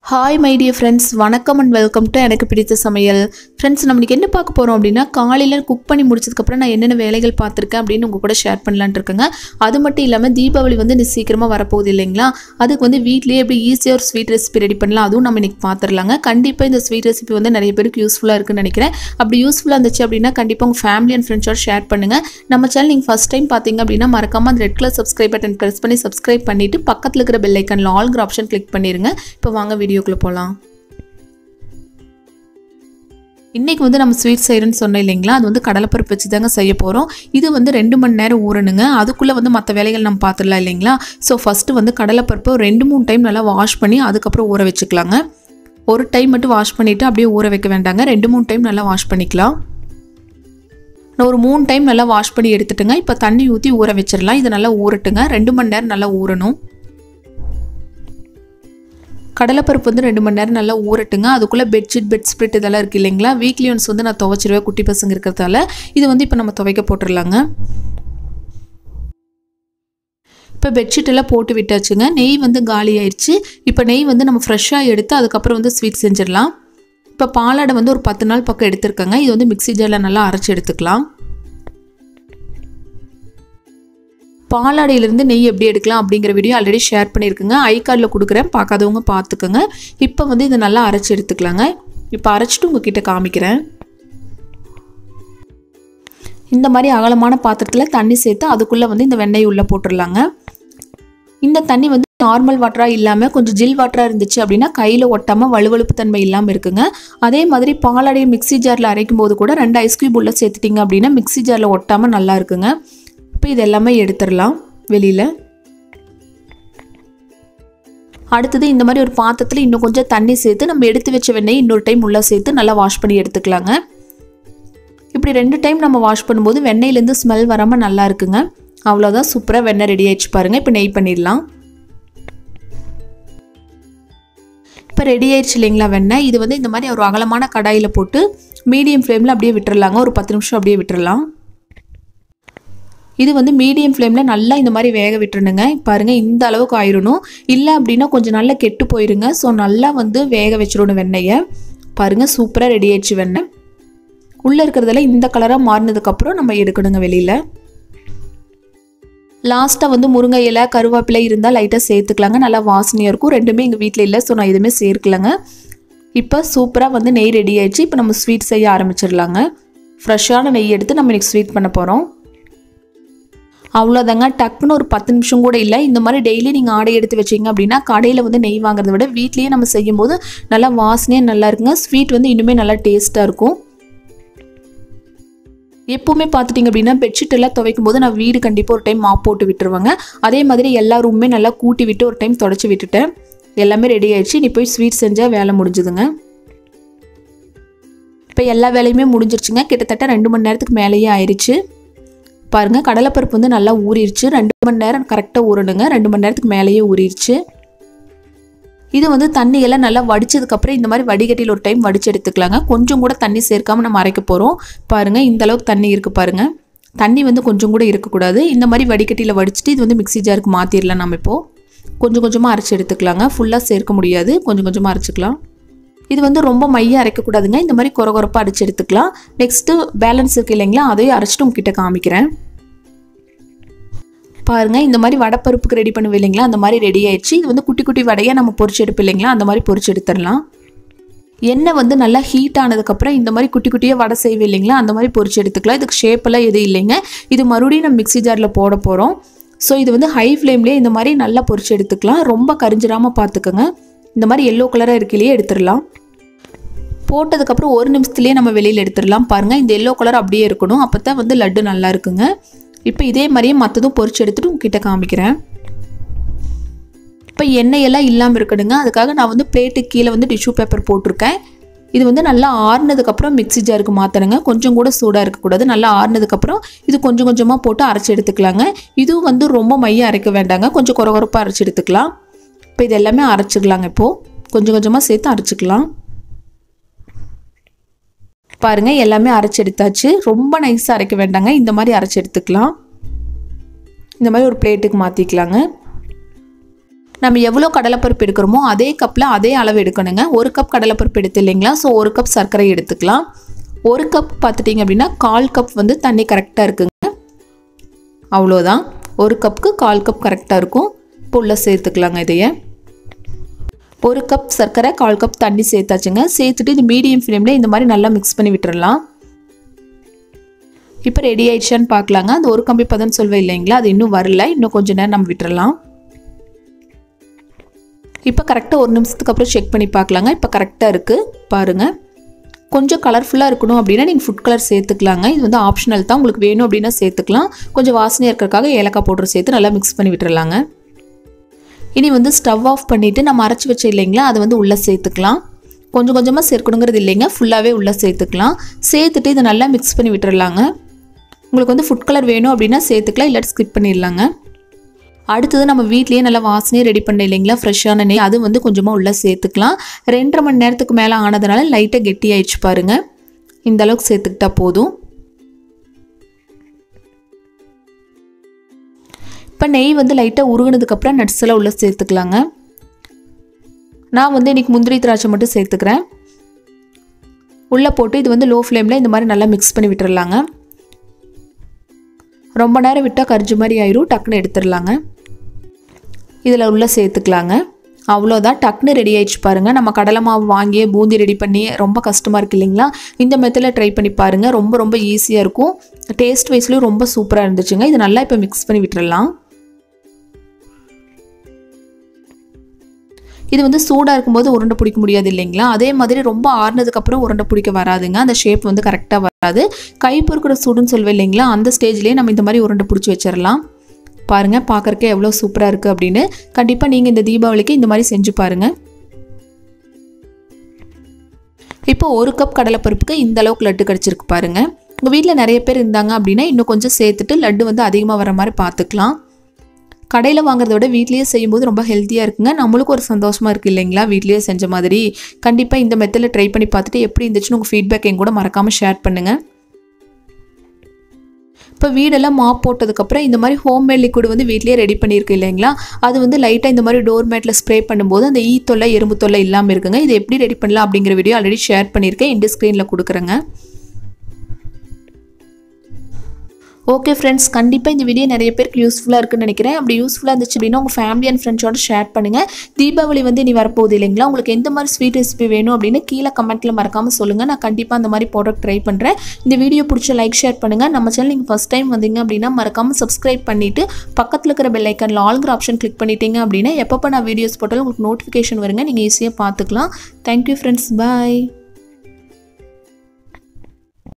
hi my dear friends வணக்கம் and welcome to எனக்கு பிடித்த சமையல் ஃப்ரெண்ட்ஸ் நம்ம இன்னைக்கு என்ன பார்க்க போகிறோம் அப்படின்னா காலையில் குக் பண்ணி முடிச்சதுக்கப்புறம் நான் என்னென்ன வேலைகள் பார்த்துருக்கேன் அப்படின்னு உங்கள் கூட ஷேர் பண்ணலான்ட்டு இருக்கேங்க அது மட்டும் இல்லாமல் தீபாவளி வந்து இன்னும் சீக்கிரமாக வரப்போகுது இல்லைங்களா அதுக்கு வந்து வீட்லேயே எப்படி ஈஸியாக ஒரு ஸ்வீட் ரெசிபி ரெடி பண்ணலாம் அதுவும் நம்ம இன்னைக்கு பார்த்துடலாங்க கண்டிப்பாக இந்த ஸ்வீட் ரெசிபி வந்து நிறைய பேருக்கு யூஸ்ஃபுல்லாக இருக்குன்னு நினைக்கிறேன் அப்படி யூஸ்ஃபுல்லாக இருந்துச்சு அப்படின்னா கண்டிப்பாக உங்கள் ஃபேமிலி அண்ட் ஃப்ரெண்ட்ஸோட ஷேர் பண்ணுங்கள் நம்ம சேனல் நீங்கள் ஃபஸ்ட் டைம் பார்த்தீங்க அப்படின்னா மறக்காம அந்த red colour subscribe button press பண்ணி சப்ஸ்கிரைப் பண்ணிவிட்டு பக்கத்தில் இருக்கிற பெல் ஐக்கனில் ஆல்ங்கிற ஆப்ஷன் கிளிக் பண்ணிடுங்க இப்போ வாங்க வீடியோக்குள்ளே போகலாம் இன்றைக்கி வந்து நம்ம ஸ்வீட் செய்கிறேன்னு சொன்னோம் இல்லைங்களா அது வந்து கடலைப்பருப்பு வச்சு தாங்க செய்ய போகிறோம் இது வந்து ரெண்டு மணி நேரம் ஊறணுங்க அதுக்குள்ளே வந்து மற்ற வேலைகள் நம்ம பார்த்துடலாம் இல்லைங்களா ஸோ ஃபஸ்ட்டு வந்து கடலைப்பருப்பு ஒரு ரெண்டு மூணு டைம் நல்லா வாஷ் பண்ணி அதுக்கப்புறம் ஊற வச்சுக்கலாங்க ஒரு டைம் மட்டும் வாஷ் பண்ணிவிட்டு அப்படியே ஊற வைக்க வேண்டாங்க ரெண்டு மூணு டைம் நல்லா வாஷ் பண்ணிக்கலாம் நான் ஒரு மூணு டைம் நல்லா வாஷ் பண்ணி எடுத்துட்டுங்க இப்போ தண்ணி ஊற்றி ஊற வச்சிடலாம் இது நல்லா ஊறட்டுங்க ரெண்டு மணி நேரம் நல்லா ஊறணும் கடலைப்பருப்பு வந்து ரெண்டு மணி நேரம் நல்லா ஊறட்டுங்க அதுக்குள்ளே பெட்ஷீட் பெட் ஸ்ப்ரிட் இதெல்லாம் இருக்குது இல்லைங்களா வீக்லி ஒன்ஸ் வந்து நான் துவைச்சிருவேன் குட்டி பசங்க இருக்கிறதால இது வந்து இப்போ நம்ம துவைக்க போட்டுடலாங்க இப்போ பெட்ஷீட் எல்லாம் போட்டு விட்டாச்சுங்க நெய் வந்து காலி ஆயிடுச்சு இப்போ நெய் வந்து நம்ம ஃப்ரெஷ்ஷாக எடுத்து அதுக்கப்புறம் வந்து ஸ்வீட் செஞ்சிடலாம் இப்போ பாலாடை வந்து ஒரு பத்து நாள் பக்கம் எடுத்துருக்கேங்க இது வந்து மிக்ஸி ஜாரில் நல்லா அரைச்சி எடுத்துக்கலாம் பாலாடையிலேருந்து நெய் எப்படி எடுக்கலாம் அப்படிங்கிற வீடியோ ஆல்ரெடி ஷேர் பண்ணியிருக்குங்க ஐ கார்டில் கொடுக்குறேன் பார்க்காதவங்க பார்த்துக்கோங்க இப்போ வந்து இதை நல்லா அரைச்சி எடுத்துக்கலாங்க இப்போ அரைச்சிட்டு உங்ககிட்ட காமிக்கிறேன் இந்த மாதிரி அகலமான பாத்திரத்தில் தண்ணி சேர்த்து அதுக்குள்ளே வந்து இந்த வெண்ணெய் உள்ளே போட்டுடலாங்க இந்த தண்ணி வந்து நார்மல் வாட்டராக இல்லாமல் கொஞ்சம் ஜில் வாட்டராக இருந்துச்சு அப்படின்னா கையில் ஒட்டாமல் வலுவழுப்பு தன்மை இல்லாமல் இருக்குங்க அதே மாதிரி பாலாடையை மிக்ஸி ஜாரில் அரைக்கும் போது கூட ரெண்டு ஐஸ் கியூப் உள்ள சேர்த்துட்டிங்க அப்படின்னா மிக்ஸி ஜாரில் ஒட்டாமல் நல்லா இருக்குங்க இப்போ இது எல்லாமே எடுத்துடலாம் வெளியில் அடுத்தது இந்த மாதிரி ஒரு பாத்திரத்தில் இன்னும் கொஞ்சம் தண்ணி சேர்த்து நம்ம எடுத்து வச்ச வெண்ணெய் இன்னொரு டைம் உள்ளே சேர்த்து நல்லா வாஷ் பண்ணி எடுத்துக்கலாங்க இப்படி ரெண்டு டைம் நம்ம வாஷ் பண்ணும்போது வெண்ணெயிலேருந்து ஸ்மெல் வராமல் நல்லா இருக்குங்க அவ்வளோதான் சூப்பராக வெண்ணெய் ரெடி ஆயிடுச்சு பாருங்கள் இப்போ நெய் பண்ணிடலாம் இப்போ ரெடி ஆயிடுச்சு இல்லைங்களா வெண்ணெய் இது வந்து இந்த மாதிரி ஒரு அகலமான கடாயில் போட்டு மீடியம் ஃப்ளேமில் அப்படியே விட்டுறலாங்க ஒரு பத்து நிமிஷம் அப்படியே விட்டுறலாம் இது வந்து மீடியம் ஃப்ளேமில் நல்லா இந்த மாதிரி வேக விட்டுருணுங்க பாருங்கள் இந்த அளவுக்கு ஆயிடணும் இல்லை அப்படின்னா கொஞ்சம் நல்லா கெட்டு போயிருங்க ஸோ நல்லா வந்து வேக வச்சிடணும் வெண்ணெயை பாருங்கள் சூப்பராக ரெடி ஆயிடுச்சு வெண்ணெய் உள்ளே இருக்கிறதெல்லாம் இந்த கலராக மாறினதுக்கப்புறம் நம்ம எடுக்கணுங்க வெளியில் லாஸ்ட்டாக வந்து முருங்கை இலை கருவேப்பிலை இருந்தால் லைட்டாக சேர்த்துக்கலாங்க நல்லா வாசனையாக இருக்கும் ரெண்டுமே எங்கள் வீட்டில் இல்லை ஸோ நான் எதுவுமே சேர்க்கலங்க இப்போ சூப்பராக வந்து நெய் ரெடி ஆயிடுச்சு இப்போ நம்ம ஸ்வீட் செய்ய ஆரம்பிச்சிடலாங்க ஃப்ரெஷ்ஷான நெய் எடுத்து நம்ம இன்றைக்கி ஸ்வீட் பண்ண போகிறோம் அவ்வளோதாங்க டக்குன்னு ஒரு பத்து நிமிஷம் கூட இல்லை இந்த மாதிரி டெய்லி நீங்கள் ஆடை எடுத்து வச்சிங்க அப்படின்னா கடையில் வந்து நெய் வாங்குறத விட வீட்லேயே நம்ம செய்யும்போது நல்லா வாசனையாக நல்லா இருக்குங்க ஸ்வீட் வந்து இன்னுமே நல்லா டேஸ்ட்டாக இருக்கும் எப்போவுமே பார்த்துட்டிங்க அப்படின்னா பெட்ஷீட் எல்லாம் துவைக்கும் போது நான் வீடு கண்டிப்பாக ஒரு டைம் மாப் போட்டு விட்டுருவாங்க அதே மாதிரி எல்லா ரூமுமே நல்லா கூட்டி விட்டு ஒரு டைம் தொடச்சி விட்டுட்டேன் எல்லாமே ரெடி ஆயிடுச்சு நீ போய் ஸ்வீட் செஞ்சால் வேலை முடிஞ்சுதுங்க இப்போ எல்லா வேலையுமே முடிஞ்சிருச்சுங்க கிட்டத்தட்ட ரெண்டு மணி நேரத்துக்கு மேலேயே ஆயிடுச்சு பாருங்கள் கடலைப்பருப்பு வந்து நல்லா ஊறிடுச்சு ரெண்டு மணி நேரம் கரெக்டாக ஊறணுங்க ரெண்டு மணி நேரத்துக்கு மேலேயே ஊறிடுச்சு இது வந்து தண்ணியெல்லாம் நல்லா வடிச்சதுக்கப்புறம் இந்த மாதிரி வடிகட்டியில் ஒரு டைம் வடிச்சு எடுத்துக்கலாங்க கொஞ்சம் கூட தண்ணி சேர்க்காம நம்ம அரைக்க போகிறோம் பாருங்கள் இந்த அளவுக்கு தண்ணி இருக்குது பாருங்கள் தண்ணி வந்து கொஞ்சம் கூட இருக்கக்கூடாது இந்த மாதிரி வடிகட்டியில் வடிச்சிட்டு இது வந்து மிக்ஸி ஜாருக்கு மாற்றிடலாம் நம்ம இப்போது கொஞ்சம் கொஞ்சமாக அரைச்சி எடுத்துக்கலாங்க ஃபுல்லாக சேர்க்க முடியாது கொஞ்சம் கொஞ்சமாக அரைச்சிக்கலாம் இது வந்து ரொம்ப மையாக அரைக்கக்கூடாதுங்க இந்த மாதிரி குறை குறைப்பாக அடிச்சு எடுத்துக்கலாம் நெக்ஸ்ட்டு பேலன்ஸ் இருக்குது இல்லைங்களா அதையும் அரைச்சிட்டு உங்ககிட்ட காமிக்கிறேன் பாருங்கள் இந்த மாதிரி வடைப்பருப்புக்கு ரெடி பண்ணுவோம் இல்லைங்களா அந்த மாதிரி ரெடி ஆயிடுச்சு இது வந்து குட்டி குட்டி வடையாக நம்ம பொரிச்சு எடுப்போம் இல்லைங்களா அந்த மாதிரி பொரிச்சு எடுத்துடலாம் எண்ணெய் வந்து நல்லா ஹீட் ஆனதுக்கப்புறம் இந்த மாதிரி குட்டி குட்டியாக வடை செய்வோம் இல்லைங்களா அந்த மாதிரி பொரிச்சு எடுத்துக்கலாம் இதுக்கு ஷேப்பெல்லாம் எதுவும் இல்லைங்க இது மறுபடியும் நம்ம மிக்ஸி ஜாரில் போட போகிறோம் ஸோ இது வந்து ஹை ஃப்ளேம்லேயே இந்த மாதிரி நல்லா பொரிச்சு எடுத்துக்கலாம் ரொம்ப கரிஞ்சிடாமல் பார்த்துக்கோங்க இந்த மாதிரி எல்லோ கலராக இருக்கையிலேயே எடுத்துடலாம் போட்டதுக்கப்புறம் ஒரு நிமிஷத்துலேயே நம்ம வெளியில் எடுத்துடலாம் பாருங்கள் இந்த எல்லோ கலர் அப்படியே இருக்கணும் அப்போ தான் வந்து லட்டு நல்லா இருக்குங்க இப்போ இதே மாதிரியே மற்றதும் பொரிச்சு எடுத்துகிட்டு உங்ககிட்ட காமிக்கிறேன் இப்போ எண்ணெயெல்லாம் இல்லாமல் இருக்கணுங்க அதுக்காக நான் வந்து பிளேட்டுக்கு கீழே வந்து டிஷ்யூ பேப்பர் போட்டிருக்கேன் இது வந்து நல்லா ஆறுனதுக்கப்புறம் மிக்ஸி ஜாருக்கு மாற்றணுங்க கொஞ்சம் கூட சூடாக இருக்கக்கூடாது நல்லா ஆறுனதுக்கப்புறம் இது கொஞ்சம் கொஞ்சமாக போட்டு அரைச்சி எடுத்துக்கலாங்க இதுவும் வந்து ரொம்ப மையம் அரைக்க வேண்டாங்க கொஞ்சம் குறை குறைப்பாக அரைச்சி எடுத்துக்கலாம் இப்போ இது எல்லாமே அரைச்சிக்கலாங்க இப்போது கொஞ்சம் கொஞ்சமாக சேர்த்து அரைச்சிக்கலாம் பாருங்கள் எல்லாமே அரைச்சி எடுத்தாச்சு ரொம்ப நைஸாக அரைக்க வேண்டாங்க இந்த மாதிரி அரைச்சி எடுத்துக்கலாம் இந்த மாதிரி ஒரு பிளேட்டுக்கு மாற்றிக்கலாங்க நம்ம எவ்வளோ கடலைப்பருப்பு எடுக்கிறோமோ அதே கப்பில் அதே அளவு எடுக்கணுங்க ஒரு கப் கடலைப்பருப்பு எடுத்து இல்லைங்களா ஸோ ஒரு கப் சர்க்கரை எடுத்துக்கலாம் ஒரு கப் பார்த்துட்டிங்க அப்படின்னா கால் கப் வந்து தண்ணி கரெக்டாக இருக்குங்க அவ்வளோதான் ஒரு கப்புக்கு கால் கப் கரெக்டாக இருக்கும் இப்போ உள்ள சேர்த்துக்கலாங்க இதையே ஒரு கப் சர்க்கரை கால் கப் தண்ணி சேர்த்தாச்சுங்க சேர்த்துட்டு இது மீடியம் ஃப்ளேமில் இந்த மாதிரி நல்லா மிக்ஸ் பண்ணி விட்டுறலாம் இப்போ ரெடி ஆயிடுச்சான்னு பார்க்கலாங்க அந்த ஒரு கம்பி பதம் சொல்வேன் இல்லைங்களா அது இன்னும் வரல இன்னும் கொஞ்சம் நேரம் நம்ம விட்டுறலாம் இப்போ கரெக்டாக ஒரு நிமிஷத்துக்கு அப்புறம் செக் பண்ணி பார்க்கலாங்க இப்போ கரெக்டாக இருக்குது பாருங்கள் கொஞ்சம் கலர்ஃபுல்லாக இருக்கணும் அப்படின்னா நீங்கள் ஃபுட் கலர் சேர்த்துக்கலாங்க இது வந்து ஆப்ஷனல் தான் உங்களுக்கு வேணும் அப்படின்னா சேர்த்துக்கலாம் கொஞ்சம் வாசனையாக இருக்கிறதுக்காக ஏலக்காய் பவுடர் சேர்த்து நல்லா மிக்ஸ் பண்ணி விட்டுறலாங்க இனி வந்து ஸ்டவ் ஆஃப் பண்ணிவிட்டு நம்ம அரைச்சி வச்ச இல்லைங்களா அதை வந்து உள்ளே சேர்த்துக்கலாம் கொஞ்சம் கொஞ்சமாக சேர்க்கணுங்கிறது இல்லைங்க ஃபுல்லாகவே உள்ளே சேர்த்துக்கலாம் சேர்த்துட்டு இதை நல்லா மிக்ஸ் பண்ணி விட்டுறலாங்க உங்களுக்கு வந்து ஃபுட் கலர் வேணும் அப்படின்னா சேர்த்துக்கலாம் இல்லாட்டி ஸ்கிப் பண்ணிடலாங்க அடுத்தது நம்ம வீட்லேயே நல்லா வாசனையே ரெடி பண்ண இல்லைங்களா ஃப்ரெஷ்ஷான நெய் அது வந்து கொஞ்சமாக உள்ளே சேர்த்துக்கலாம் ரெண்டரை மணி நேரத்துக்கு மேலே ஆனதுனால லைட்டாக கெட்டி ஆயிடுச்சு பாருங்கள் இந்த அளவுக்கு சேர்த்துக்கிட்டா போதும் இப்போ நெய் வந்து லைட்டாக உருகுனதுக்கப்புறம் நட்ஸ் எல்லாம் உள்ளே சேர்த்துக்கலாங்க நான் வந்து இன்றைக்கி முந்திரி திராட்சை மட்டும் சேர்த்துக்கிறேன் உள்ளே போட்டு இது வந்து லோ ஃப்ளேமில் இந்த மாதிரி நல்லா மிக்ஸ் பண்ணி விட்டுறலாங்க ரொம்ப நேரம் விட்டால் கரிஞ்ச மாதிரி ஆயிரும் டக்குன்னு எடுத்துடலாங்க இதில் உள்ளே சேர்த்துக்கலாங்க அவ்வளோதான் டக்குன்னு ரெடி ஆயிடுச்சு பாருங்கள் நம்ம கடலை மாவு வாங்கி பூந்தி ரெடி பண்ணி ரொம்ப கஷ்டமாக இருக்குது இல்லைங்களா இந்த மெத்தடில் ட்ரை பண்ணி பாருங்கள் ரொம்ப ரொம்ப ஈஸியாக இருக்கும் டேஸ்ட் வைஸ்லேயும் ரொம்ப சூப்பராக இருந்துச்சுங்க இது நல்லா இப்போ மிக்ஸ் பண்ணி விட்டுறலாம் இது வந்து சூடாக இருக்கும்போது உருண்டை பிடிக்க முடியாது இல்லைங்களா அதே மாதிரி ரொம்ப ஆறுனதுக்கப்புறம் உருண்டை பிடிக்க வராதுங்க அந்த ஷேப் வந்து கரெக்டாக வராது கை பொறுக்கிற சூடுன்னு சொல்வேன் இல்லைங்களா அந்த ஸ்டேஜ்லேயே நம்ம இந்த மாதிரி உருண்டை பிடிச்சி வச்சிடலாம் பாருங்கள் பார்க்குறக்கே எவ்வளோ சூப்பராக இருக்குது அப்படின்னு கண்டிப்பாக நீங்கள் இந்த தீபாவளிக்கு இந்த மாதிரி செஞ்சு பாருங்கள் இப்போ ஒரு கப் கடலைப்பருப்புக்கு இந்த அளவுக்கு லட்டு கிடச்சிருக்கு பாருங்கள் உங்கள் வீட்டில் நிறைய பேர் இருந்தாங்க அப்படின்னா இன்னும் கொஞ்சம் சேர்த்துட்டு லட்டு வந்து அதிகமாக வர மாதிரி பார்த்துக்கலாம் கடையில் வாங்குறத விட வீட்லேயே செய்யும்போது ரொம்ப ஹெல்த்தியாக இருக்குங்க நம்மளுக்கும் ஒரு சந்தோஷமாக இருக்குது இல்லைங்களா வீட்லேயே செஞ்ச மாதிரி கண்டிப்பாக இந்த மெத்தடில் ட்ரை பண்ணி பார்த்துட்டு எப்படி இருந்துச்சுன்னு உங்கள் ஃபீட்பேக் என் கூட மறக்காமல் ஷேர் பண்ணுங்கள் இப்போ வீடெல்லாம் மாப் போட்டதுக்கப்புறம் இந்த மாதிரி ஹோம்மேட் லிக்விட் வந்து வீட்லேயே ரெடி பண்ணியிருக்கு இல்லைங்களா அது வந்து லைட்டாக இந்த மாதிரி டோர் மேட்டில் ஸ்ப்ரே பண்ணும்போது அந்த ஈ தொல்லை எறும்பு தொல்லை இல்லாமல் இருக்குங்க இது எப்படி ரெடி பண்ணலாம் அப்படிங்கிற வீடியோ ஆல்ரெடி ஷேர் பண்ணியிருக்கேன் இந்த ஸ்க்ரீனில் கொடுக்குறேங்க ஓகே ஃப்ரெண்ட்ஸ் கண்டிப்பாக இந்த வீடியோ நிறைய பேருக்கு யூஸ்ஃபுல்லாக இருக்குன்னு நினைக்கிறேன் அப்படி யூஸ்ஃபுல்லாக இருந்துச்சு அப்படின்னா உங்கள் ஃபேமிலி அண்ட் ஃப்ரெண்ட்ஸோட ஷேர் பண்ணுங்கள் தீபாவளி வந்து இனி வரப்போகுது இல்லைங்களா உங்களுக்கு எந்த மாதிரி ஸ்வீட் ரெசிபி வேணும் அப்படின்னு கீழே கமெண்ட்டில் மறக்காமல் சொல்லுங்கள் நான் கண்டிப்பாக அந்த மாதிரி ப்ராடக்ட் ட்ரை பண்ணுறேன் இந்த வீடியோ பிடிச்ச லைக் ஷேர் பண்ணுங்கள் நம்ம சேனல் நீங்கள் ஃபஸ்ட் டைம் வந்தீங்க அப்படின்னா மறக்காமல் சப்ஸ்கிரைப் பண்ணிவிட்டு பக்கத்தில் இருக்கிற பெல் ஐக்கனில் ஆளுங்கிற ஆப்ஷன் கிளிக் பண்ணிட்டீங்க அப்படின்னா எப்பப்போ நான் வீடியோஸ் போட்டாலும் உங்களுக்கு நோட்டிஃபிகேஷன் வருங்க நீங்கள் ஈஸியாக பார்த்துக்கலாம் தேங்க்யூ ஃப்ரெண்ட்ஸ் பாய்